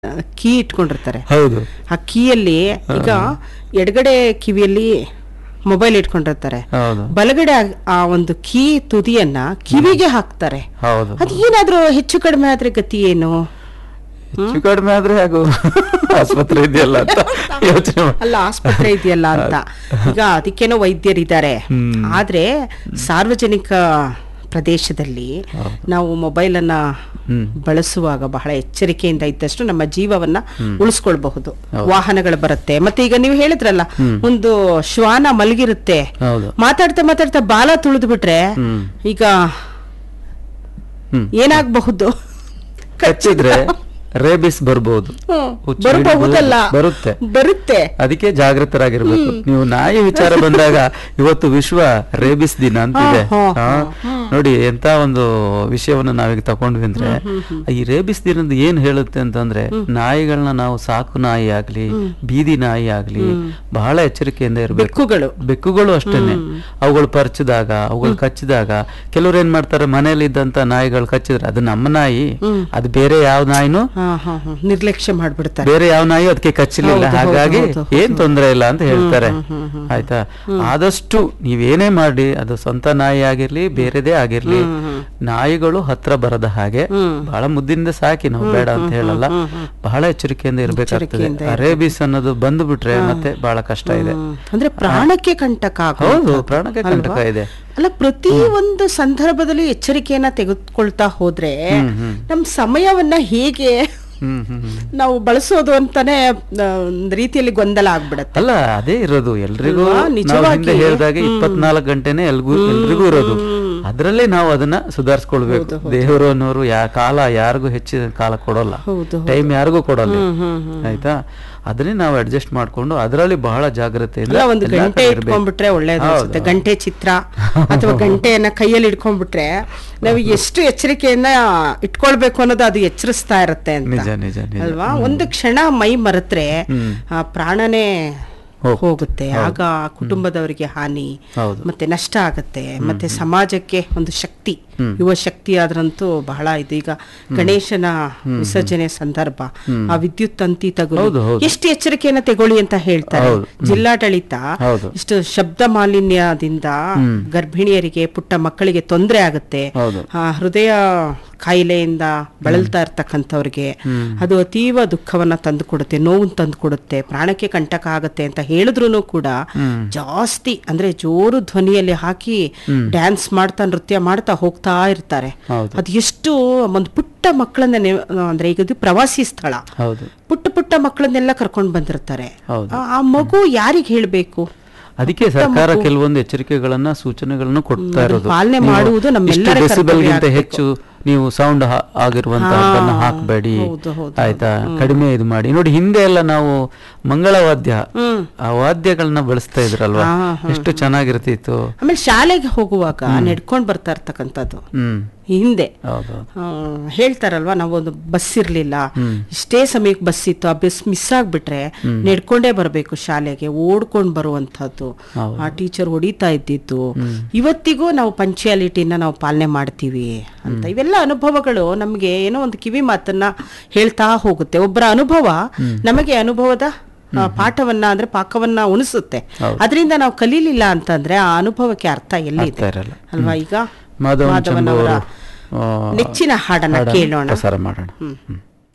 Key ಇಟ್ಕೊಂಡಿರ್ತಾರೆ ಹೌದು ಆ ಕೀಯಲ್ಲಿ ಈಗ ಎಡಗಡೆ ಕಿವಿಯಲ್ಲಿ ಮೊಬೈಲ್ ಇಟ್ಕೊಂಡಿರ್ತಾರೆ ಹೌದು ಬಲಗಡೆ ಆ- ಆ ಒಂದು ಕೀ ತುದಿಯನ್ನ ಕಿವಿಗೆ ಹಾಕ್ತಾರೆ ಹೌದು ಅದು ಏನಾದ್ರೂ ಹೆಚ್ಚು ಕಡಿಮೆ ಆದ್ರೆ ಗತಿ ಏನು ಹೆಚ್ಚು ಕಡಿಮೆ ಆದ್ರೆ ಹಾಗೂ ಆಸ್ಪತ್ರೆ ಇದೆಯಲ್ಲ ಅಂತ ಯೋಚನೆ ಮಾಡಿ ಅಲ್ಲ ಆಸ್ಪತ್ರೆ ಇದೆಯಲ್ಲ ಅಂತ ಈಗ ಅದಕ್ಕೇನೋ ವೈದ್ಯರಿದ್ದಾರೆ ಹ್ಮ್. ಆದ್ರೆ ಸಾರ್ವಜನಿಕ ಪ್ರದೇಶದಲ್ಲಿ ನಾವು ಮೊಬೈಲ್ ಅನ್ನ ಹ್ಮ್. ಬಳಸುವಾಗ ಬಹಳ ಎಚ್ಚರಿಕೆಯಿಂದ ಇದ್ದಷ್ಟು ನಮ್ಮ ಜೀವವನ್ನ ಉಳಿಸ್ಕೊಳ್ಬಹುದು ಹೌದು. ವಾಹನಗಳು ಬರುತ್ತೆ ಮತ್ತೆ ಈಗ ನೀವು ಹೇಳಿದ್ರಲ್ಲ ಒಂದು ಶ್ವಾನ ಮಲಗಿರುತ್ತೆ ಹೌದು ಮಾತಾಡ್ತಾ ಮಾತಾಡ್ತಾ ಬಾಲ ತುಳಿದು ಬಿಟ್ರೆ ಹ್ಮ್ ಈಗ ಹ್ಮ್ ಏನಾಗಬಹುದು ಕಚ್ಚಿದ್ರೆ ರೇಬಿಸ್ ಬರ್ಬೋದು ಹುಚ್ಚು ಬರಬಹುದಲ್ಲ ಹಿಡಿದು ಬರುತ್ತೆ ಬರುತ್ತೆ ಅದಕ್ಕೆ ಜಾಗೃತರಾಗಿರ್ಬೇಕು ನೀವು ನಾಯಿ ವಿಚಾರ ಬಂದಾಗ ಇವತ್ತು ವಿಶ್ವ ರೇಬಿಸ್ ದಿನ ಅಂತಿದೆ ಹಾ, ಹಾ, ಹಾ. ನೋಡಿ ಎಂತ ಒಂದು ವಿಷಯವನ್ನು ನಾವೀಗ ತಗೊಂಡ್ವಿ ಅಂದ್ರೆ ಈ ರೇಬಿಸ್ ದಿನದ ಏನ್ ಹೇಳುತ್ತೆ ಅಂತಂದ್ರೆ ನಾಯಿಗಳನ್ನ ನಾವು ಸಾಕು ನಾಯಿ ಆಗ್ಲಿ ಬೀದಿ ನಾಯಿ ಆಗ್ಲಿ ಬಹಳ ಎಚ್ಚರಿಕೆಯಿಂದ ಇರ್ಬೇಕು ಬೆಕ್ಕುಗಳು ಬೆಕ್ಕುಗಳು ಅಷ್ಟೇನೆ ಅವುಗಳು ಪರ್ಚಿದಾಗ ಅವುಗಳು ಕಚ್ಚಿದಾಗ ಕೆಲವ್ರು ಏನ್ ಮಾಡ್ತಾರೆ ಮನೇಲಿ ಇದ್ದಂತ ನಾಯಿಗಳು ಕಚ್ಚಿದ್ರೆ ಅದು ನಮ್ಮ ನಾಯಿ ಅದು ಬೇರೆ ಯಾವ ನಾಯಿನೂ ಹಾ ಹಾ ಹಾ ನಿರ್ಲಕ್ಷ್ಯ ಮಾಡ್ಬಿಡ್ತಾರೆ ಬೇರೆ ಯಾವ ನಾಯಿ ಅದಕ್ಕೆ ಕಚ್ಚಲಿಲ್ಲ ಹೌದು, ಹೌದು, ಹಾಗಾಗಿ ಹೌದು, ಹೌದು. ಏನ್ ತೊಂದರೆ ಇಲ್ಲ ಅಂತ ಹೇಳ್ತಾರೆ ಆಯ್ತಾ ಆದಷ್ಟು ನೀವೇನೇ ಮಾಡಿ ಅದು ಸ್ವಂತ ನಾಯಿ ಆಗಿರ್ಲಿ ಬೇರೆದೇ ಆಗಿರ್ಲಿ ನಾಯಿಗಳು ಹತ್ರ ಬರದ ಹಾಗೆ ಬಹಳ ಮುದ್ದಿನಿಂದ ಸಾಕಿ ನಾವು ಬೇಡ ಅಂತ ಹೇಳಲ್ಲ ಬಹಳ ಎಚ್ಚರಿಕೆಯಿಂದ ಇರ್ಬೇಕಾಗ್ತದೆ ಎಚ್ಚರಿಕೆಯಿಂದ ರೇಬಿಸ್ ಅನ್ನೋದು ಬಂದು ಬಿಟ್ರೆ ಮತ್ತೆ ಬಹಳ ಕಷ್ಟ ಇದೆ ಹ್ಮ್. ಅಂದ್ರೆ ಪ್ರಾಣಕ್ಕೆ ಕಂಟಕ ಹೌದು ಆಗುವಂಥದ್ದು, ಪ್ರಾಣಕ್ಕೆ ಅಲ್ವಾ? ಕಂಟಕ ಇದೆ ಅಲ್ಲ ಪ್ರತಿ ಒಂದು ಸಂದರ್ಭದಲ್ಲಿ ಎಚ್ಚರಿಕೆಯನ್ನ ತೆಗೆದುಕೊಳ್ತಾ ಹೋದ್ರೆ ನಮ್ ಸಮಯವನ್ನ ಹೇಗೆ ಹ್ಮ್ ಹ್ಮ್ ಹ್ಮ್. ನಾವು ಬಳಸೋದು ಅಂತಾನೆ ಆ, ಒಂದ್ ರೀತಿಯಲ್ಲಿ ಗೊಂದಲ ಆಗ್ಬಿಡತ್ತೆ ಅಲ್ಲ ಅದೇ ಇರೋದು ಎಲ್ರಿಗೂ ಅಲ್ವಾ? ನಾವು ನಿಜವಾಗಿ. ಹಿಂದೆ ಹೇಳಿದಾಗ ಇಪ್ಪತ್ನಾಲ್ಕು ಗಂಟೆನೆ ಎಲ್ಗೂ ಎಲ್ರಿಗೂ ಇರೋದು ಅದ್ರಲ್ಲೇ ನಾವು ಅದನ್ನ ಸುಧಾರಿಸ್ಕೊಳ್ಬೇಕು ದೇವರು ಅನ್ನೋರು ಯಾ ಕಾಲ ಯಾರಿಗೂ ಹೆಚ್ಚಿನ ಕಾಲ ಕೊಡೋಲ್ಲ ಹೌದು, ಟೈಮ್ ಯಾರಿಗೂ ಕೊಡಲ್ಲ ಆಯ್ತಾ ಅದನ್ನೇ ನಾವು ಅಡ್ಜಸ್ಟ್ ಮಾಡ್ಕೊಂಡು ಅದರಲ್ಲಿ ಬಹಳ ಜಾಗ್ರತೆಯಿಂದ ಇಲ್ಲ ಒಂದು ಎಲ್ಲಾ ಗಂಟೆ ಕಡೆ ಇರ್ಬೇಕು. ಇಟ್ಕೊಂಡ್ಬಿಟ್ರೆ ಒಳ್ಳೇದು ಹೌದು, ಅನ್ಸುತ್ತೆ ಹೌದು. ಗಂಟೆ ಚಿತ್ರ ಅಥವಾ ಗಂಟೆಯನ್ನ ಕೈಯಲ್ಲಿ ಇಟ್ಕೊಂಡ್ಬಿಟ್ರೆ ನಾವು ಎಷ್ಟು ಎಚ್ಚರಿಕೆಯನ್ನ ಇಟ್ಕೊಳ್ಬೇಕು ಅನ್ನೋದು ಅದು ಎಚ್ಚರಿಸ್ತಾ ಇರುತ್ತೆ ಅಂತ ನಿಜ ನಿಜ ನಿಜ ಅಲ್ವಾ ಒಂದು ಕ್ಷಣ ಮೈ ಮರೆತ್ರೆ ಆ ಪ್ರಾಣನೇ ಹೋಗುತ್ತೆ. ಹೋಗುತ್ತೆ ಆಗ ಆ ಕುಟುಂಬದವರಿಗೆ ಹಾನಿ ಹೌದು. ಮತ್ತೆ ನಷ್ಟ ಆಗತ್ತೆ ಮತ್ತೆ ಸಮಾಜಕ್ಕೆ ಒಂದು ಶಕ್ತಿ ಯುವ ಶಕ್ತಿ ಆದ್ರಂತೂ ಬಹಳ ಇದು ಈಗ ಗಣೇಶನ ವಿಸರ್ಜನೆ ಸಂದರ್ಭ ಆ ವಿದ್ಯುತ್ ತಂತಿ ತಗುಲಿ ಹೌದು, ಹೌದು. ಎಷ್ಟು ಎಚ್ಚರಿಕೆಯನ್ನ ತಗೊಳ್ಳಿ ಅಂತ ಹೇಳ್ತಾರೆ ಹೌದು. ಹ್ಮ್. ಜಿಲ್ಲಾಡಳಿತ ಹೌದು. ಇಷ್ಟು ಶಬ್ದ ಮಾಲಿನ್ಯದಿಂದ ಗರ್ಭಿಣಿಯರಿಗೆ ಪುಟ್ಟ ಮಕ್ಕಳಿಗೆ ತೊಂದರೆ ಆಗುತ್ತೆ ಹೌದು. ಆ, ಹೃದಯ ಕಾಯಿಲೆಯಿಂದ ಬಳಲ್ತಾ ಇರ್ತಕ್ಕಂಥವ್ರಿಗೆ ಅದು ಅತೀವ ದುಃಖವನ್ನ ತಂದು ಕೊಡುತ್ತೆ ನೋವು ತಂದು ಕೊಡುತ್ತೆ ಪ್ರಾಣಕ್ಕೆ ಕಂಟಕ ಆಗತ್ತೆ ಅಂತ ಹೇಳಿದ್ರು ಕೂಡ ಜಾಸ್ತಿ ಅಂದ್ರೆ ಜೋರು ಧ್ವನಿಯಲ್ಲಿ ಹಾಕಿ ಡ್ಯಾನ್ಸ್ ಮಾಡ್ತಾ ನೃತ್ಯ ಮಾಡ್ತಾ ಹೋಗ್ತಾ ಇರ್ತಾರೆ ಹೌದು. ಅದು ಎಷ್ಟು ಒಂದು ಪುಟ್ಟ ಮಕ್ಕಳನ್ನ ನೆ- ಅಂದ್ರೆ ಈಗ ಇದು ಪ್ರವಾಸಿ ಸ್ಥಳ ಹೌದು ಪುಟ್ಟ ಪುಟ್ಟ ಮಕ್ಕಳನ್ನೆಲ್ಲ ಕರ್ಕೊಂಡು ಬಂದಿರ್ತಾರೆ ಹೌದು. ಆ- ಆ ಮಗು ಯಾರಿಗೆ ಹೇಳ್ಬೇಕು ಅದಕ್ಕೆ ಸರ್ಕಾರ ಕೆಲವೊಂದು ಎಚ್ಚರಿಕೆಗಳನ್ನ ಸೂಚನೆಗಳನ್ನು ಕೊಡ್ತಾ ಇರೋದು ಪಾಲನೆ ನೀವು ಮಾಡುವುದು ನಮ್ಮೆಲ್ಲರ ಇಷ್ಟು ಡೆಸಿಬಲ್ಗಿಂತ ಕರ್ತವ್ಯ ಹೆಚ್ಚು ನೀವು ಸೌಂಡ್ ಆಗಿರುವಂತಹದ್ದನ್ನ ಹಾಕಬೇಡಿ ಹೌದು, ಹೌದು, ಆಯ್ತಾ ಕಡಿಮೆ ಇದು ಮಾಡಿ ನೋಡಿ ಹಿಂದೆ ಎಲ್ಲ ನಾವು ಮಂಗಳವಾದ್ಯ ಆ ವಾದ್ಯಗಳನ್ನ ಬಳಸ್ತಾ ಇದ್ರಲ್ವಾ ಎಷ್ಟು ಚೆನ್ನಾಗಿರ್ತಿತ್ತು ಆಮೇಲೆ ಶಾಲೆಗೆ ಹೋಗುವಾಗ ನಡ್ಕೊಂಡ್ ಬರ್ತಾ ಇರ್ತಕ್ಕಂಥದ್ದು ಹ್ಮ್ ಹಿಂದೆ ಹೌದು ಆ, ಹೇಳ್ತಾರಲ್ವಾ ನಾವು ಒಂದು ಬಸ್ ಇರ್ಲಿಲ್ಲ ಇಷ್ಟೇ ಸಮಯಕ್ಕೆ ಬಸ್ ಇತ್ತು ಆ ಬಸ್ ಮಿಸ್ ಆಗ್ಬಿಟ್ರೆ ನಡ್ಕೊಂಡೇ ಬರಬೇಕು ಶಾಲೆಗೆ ಓಡ್ಕೊಂಡ್ ಬರುವಂತದ್ದು ಹೌದು. ಆ ಟೀಚರ್ ಹೊಡಿತಾ ಇದ್ದಿದ್ದು ಇವತ್ತಿಗೂ ನಾವು ಪಂಚಾಲಿಟಿನ ನಾವು ಪಾಲನೆ ಮಾಡ್ತೀವಿ ಅಂತ ಇವೆಲ್ಲ ಅನುಭವಗಳು ನಮ್ಗೆ ಏನೋ ಒಂದು ಕಿವಿ ಮಾತನ್ನ ಹೇಳ್ತಾ ಹೋಗುತ್ತೆ ಒಬ್ಬರ ಅನುಭವ ನಮಗೆ ಅನುಭವದ ಆ, ಪಾಠವನ್ನ ಅಂದ್ರೆ ಪಾಕವನ್ನ ಉಣಿಸುತ್ತೆ ಅದರಿಂದ ನಾವು ಕಲೀಲಿಲ್ಲ ಅಂತಂದ್ರೆ ಆ ಅನುಭವಕ್ಕೆ ಅರ್ಥ ಎಲ್ಲಿದೆ ಅರ್ಥ ಇರಲ್ಲ. ಅಲ್ವಾ ಈಗ ಮಾಧವನ್ ಮಾಧವನ್ ಚಂದ್ರು ಅವರ ಅವರು, ಆ, ನೆಚ್ಚಿನ ಹಾಡನ್ನ ಹಾಡನ್ನ ಕೇಳೋಣ ಪ್ರಸಾರ ಮಾಡೋಣ ಹ್ಮ್